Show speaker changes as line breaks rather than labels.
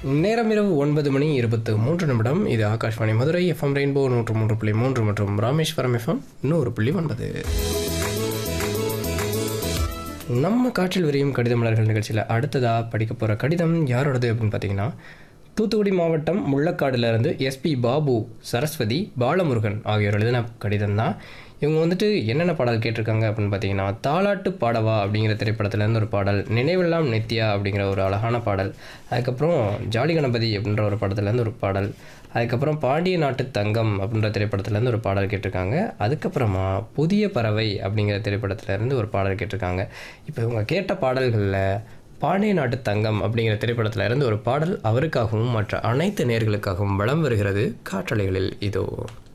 நேரம் இரவு ஒன்பது மணி இருபத்து மூன்று நிமிடம் இது ஆகாஷ்வாணி மதுரை எஃப்எம் ரெயின்போ நூற்று மூன்று புள்ளி மூன்று மற்றும் ராமேஸ்வரம் எஃப்எம் நூறு புள்ளி ஒன்பது நம்ம காற்றில் விரியும் கடித மலர்கள் நிகழ்ச்சியில் அடுத்ததாக படிக்க போகிற கடிதம் யாரோடது அப்படின்னு பார்த்தீங்கன்னா தூத்துக்குடி மாவட்டம் முள்ளக்காடுலேருந்து எஸ்பி பாபு சரஸ்வதி பாலமுருகன் ஆகியோர் எழுதின கடிதம் தான் இவங்க வந்துட்டு என்னென்ன பாடல் கேட்டிருக்காங்க அப்படின்னு பார்த்தீங்கன்னா தாலாட்டு பாடவா அப்படிங்கிற திரைப்படத்துலேருந்து ஒரு பாடல் நினைவெல்லாம் நித்யா அப்படிங்கிற ஒரு அழகான பாடல் அதுக்கப்புறம் ஜாலி கணபதி அப்படின்ற ஒரு படத்துலேருந்து ஒரு பாடல் அதுக்கப்புறம் பாண்டிய நாட்டு தங்கம் அப்படின்ற திரைப்படத்துலேருந்து ஒரு பாடல் கேட்டிருக்காங்க அதுக்கப்புறமா புதிய பறவை அப்படிங்கிற திரைப்படத்துலேருந்து ஒரு பாடல் கேட்டிருக்காங்க இப்போ இவங்க கேட்ட பாடல்களில் பாண்டிய நாட்டு தங்கம் அப்படிங்கிற திரைப்படத்தில் இருந்து ஒரு பாடல் அவருக்காகவும் மற்ற அனைத்து நேர்களுக்காகவும் வலம் வருகிறது காற்றலைகளில் இதோ